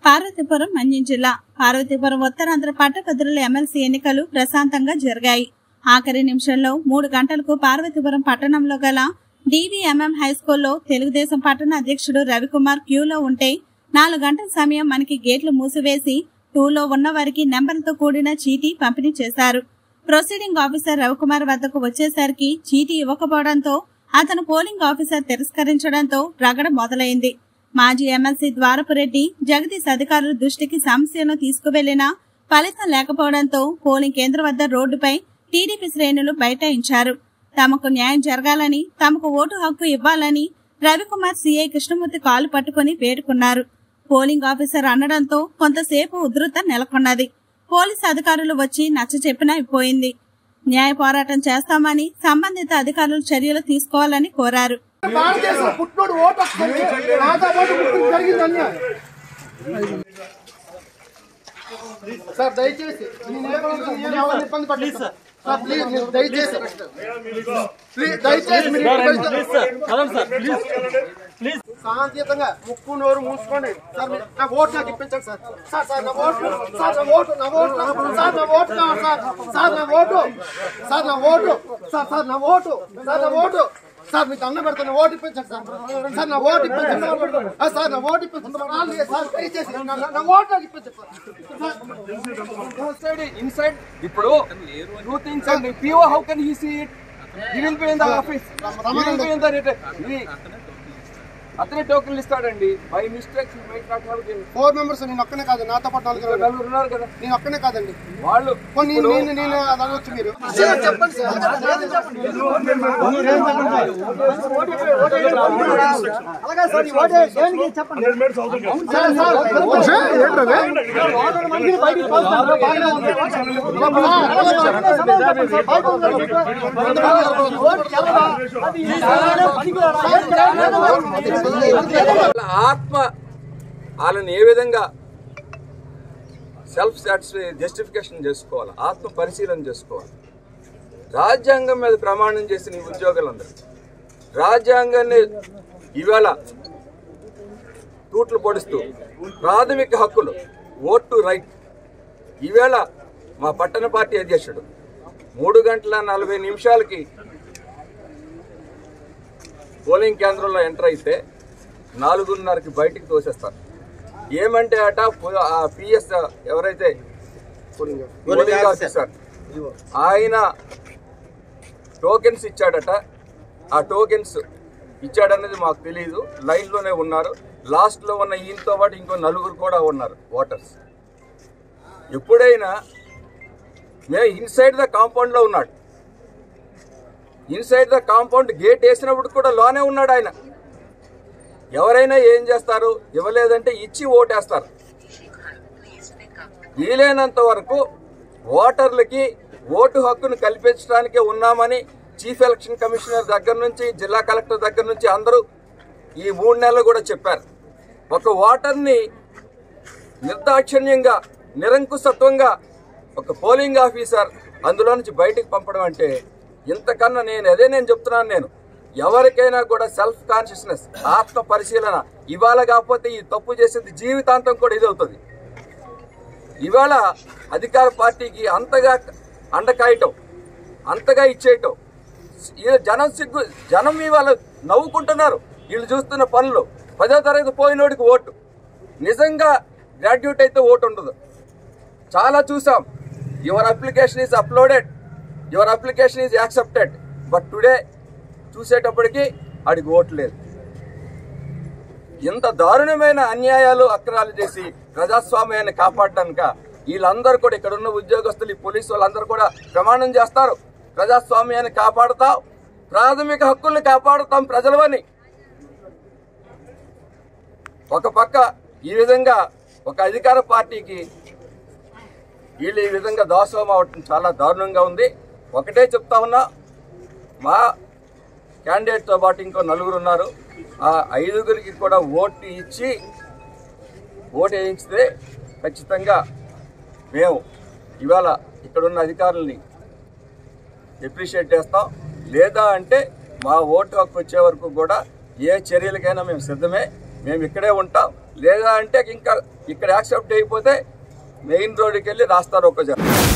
పార్వతీపురం మన్యం జిల్లా పార్వతీపురం ఉత్తరాంధ్ర పట్టభద్రుల ఎమ్మెల్సీ ఎన్నికలు ప్రశాంతంగా జరిగాయి ఆఖరి నిమిషంలో మూడు గంటలకు పార్వతీపురం పట్టణంలో గల డివిఎంఎం హై స్కూల్లో తెలుగుదేశం పట్టణ అధ్యక్షుడు రవికుమార్ క్యూలో ఉంటే నాలుగు గంటల సమయం మనకి గేట్లు మూసివేసి టూలో ఉన్న వారికి నెంబర్లతో కూడిన చీటీ పంపిణీ చేశారు ప్రొసీడింగ్ ఆఫీసర్ రవికుమార్ వద్దకు వచ్చేసరికి చీటీ ఇవ్వకపోవడంతో అతను పోలింగ్ ఆఫీసర్ తిరస్కరించడంతో రగడ మొదలైంది మాజీ ఎమ్మెల్సీ ద్వారపురెడ్డి జగదీష్ అధికారుల దృష్టికి సమస్యను తీసుకువెళ్లినా ఫలితం లేకపోవడంతో పోలింగ్ కేంద్రం వద్ద రోడ్డుపై టీడీపీ శ్రేణులు బైఠాయించారు తమకు న్యాయం జరగాలని తమకు ఓటు హక్కు ఇవ్వాలని రవికుమార్ సీఐ కృష్ణమూర్తి కాలు పట్టుకుని వేడుకున్నారు పోలింగ్ ఆఫీసర్ అనడంతో కొంతసేపు ఉధృత నెలకొన్నది పోలీసు అధికారులు వచ్చి నచ్చ చెప్పినా అయిపోయింది న్యాయ పోరాటం చేస్తామని సంబంధిత అధికారులు చర్యలు తీసుకోవాలని కోరారు భారతదేశం పుట్టినోడు ఓటు వస్తుంది నాతో పాటు పుట్టిన జరిగింది అన్యాయం సార్ దయచేసి నేను ఏమన్నా నేను ఎవరిని ఇబ్బంది పట్టలేదు సార్ సార్ ప్లీజ్ మీరు దయచేసి ప్లీజ్ దయచేసి మీరు ప్లీజ్ శాంతియుతంగా ముక్కు నోరు మూసుకోండి సార్ మీరు- నా ఓటు నాకు ఇప్పించండి సార్ సార్ సార్ నా ఓటు సార్ నా ఓటు నా ఓటు నా- సార్ నా ఓటు కావాలి సార్ సార్ నా ఓటు సార్ నా ఓటు సార్ సార్ నా ఓటు సార్ నా ఓటు సార్ మీకు అన్న పెడతాను ఓటు ఇప్పించండి సార్ సార్ నా ఓటు ఇప్పించండి ఆ, సార్ నా ఓటు ఇప్పించండి సార్ లేదు, సార్ దయచేసి నా- నా- నా ఓటు నాకు ఇప్పించండి సార్ inside inside ఇప్పుడు two things and PO how can he see it he will be in the office he will be in the reta- he అతనే టోకెన్లు ఇస్తాడండి by mistakes might not have four members నేను ఒక్కనే కాదు నాతో పాటు నలుగురు ఉన్నారు. నలుగురు ఉన్నారు కదా నేను ఒక్కనే కాదండి వాళ్ళు పోనీ నేను నేను నేను అది అనొచ్చు మీరు సార్, చెప్పండి సార్ వాళ్ళ ఆత్మ వాళ్ళని ఏ విధంగా సెల్ఫ్ సాటిస్ఫై జస్టిఫికేషన్ చేసుకోవాలి ఆత్మ పరిశీలన చేసుకోవాలి రాజ్యాంగం మీద ప్రమాణం చేసిన ఈ ఉద్యోగులందరూ రాజ్యాంగాన్ని ఇవాళ తూట్లు పొడుస్తూ ప్రాథమిక హక్కులు ఓటు రైట్ ఈవేళ మా పట్టణ పార్టీ అధ్యక్షుడు మూడు గంటల నలభై నిమిషాలకి పోలింగ్ కేంద్రంలో ఎంటర్ అయితే నాలుగున్నరకి బయటికి తోసేస్తారు ఏమంటే అట పు- ఆ పిఎస్ ఎవరైతే పోలింగ్ ఆఫీసర్ ఆయన టోకెన్స్ ఇచ్చాడట ఆ టోకెన్స్ ఇచ్చాడన్నది మాకు తెలియదు లైన్లోనే ఉన్నారు లాస్ట్లో ఉన్న ఈయనతో పాటు ఇంకో నలుగురు కూడా ఉన్నారు ఓటర్స్ ఎప్పుడైనా మేము ఇన్సైడ్ ద కాంపౌండ్లో ఉన్నాడు ఇన్సైడ్ ద కాంపౌండ్ గేట్ వేసినప్పుడు కూడా లోనే ఉన్నాడు ఆయన ఎవరైనా ఏం చేస్తారు ఇవ్వలేదంటే ఇచ్చి ఓటేస్తారు వీలైనంత వరకు ఓటర్లకి ఓటు హక్కును కల్పించడానికే ఉన్నామని చీఫ్ ఎలక్షన్ కమిషనర్ దగ్గర నుంచి జిల్లా కలెక్టర్ దగ్గర నుంచి అందరూ ఈ మూడు నెలలు కూడా చెప్పారు ఒక ఓటర్ని నిర్దాక్షిణ్యంగా నిరంకుశత్వంగా ఒక పోలింగ్ ఆఫీసర్ అందులో నుంచి బయటకు పంపడం అంటే ఇంతకన్నా నేను అదే నేను చెప్తున్నాను నేను ఎవరికైనా కూడా సెల్ఫ్ కాన్షియస్నెస్ ఆత్మ పరిశీలన ఇవాళ కాకపోతే ఈ తప్పు చేసేది జీవితాంతం కూడా ఇది అవుతుంది ఇవాళ అధికార పార్టీకి అంతగా అండకాయటం అంతగా ఇచ్చేయటం ఈ జనం సిగ్గు జనం ఇవాళ నవ్వుకుంటున్నారు వీళ్ళు చూస్తున్న పనులు పదో తరగతి పోయినోడికి ఓటు నిజంగా గ్రాడ్యుయేట్ అయితే ఓటు ఉండదు చాలా చూసాం your application is uploaded your application is accepted but today చూసేటప్పటికి ఆడికి ఓటు లేదు ఇంత దారుణమైన అన్యాయాలు అక్రమాలు చేసి ప్రజాస్వామ్యాన్ని కాపాడడానిక వీళ్ళందరూ కూడా ఇక్కడ ఉన్న ఉద్యోగస్తులు ఈ పోలీసు వాళ్ళందరూ కూడా ప్రమాణం చేస్తారు ప్రజాస్వామ్యాన్ని కాపాడుతాం ప్రాథమిక హక్కుల్ని కాపాడుతాం ప్రజలవని ఒక పక్క ఈ విధంగా ఒక అధికార పార్టీకి వీళ్ళు ఈ విధంగా దాసోహం అవటం చాలా దారుణంగా ఉంది ఒకటే చెప్తా ఉన్నా మా క్యాండిడేట్తో పాటు ఇంకో నలుగురు ఉన్నారు ఆ ఐదుగురికి కూడా ఓటు ఇచ్చి ఓటు వేయించితే ఖచ్చితంగా మేము ఇవాళ ఇక్కడున్న అధికారుల్ని ఎప్రిషియేట్ చేస్తాం లేదా అంటే మా ఓటు హక్కు వచ్చే వరకు కూడా ఏ చర్యలకైనా మేము సిద్ధమే మేము ఇక్కడే ఉంటాం లేదా అంటే ఇంకా ఇక్కడ యాక్సెప్ట్ అయిపోతే మెయిన్ రోడ్డుకి వెళ్ళి రాస్తారు ఒక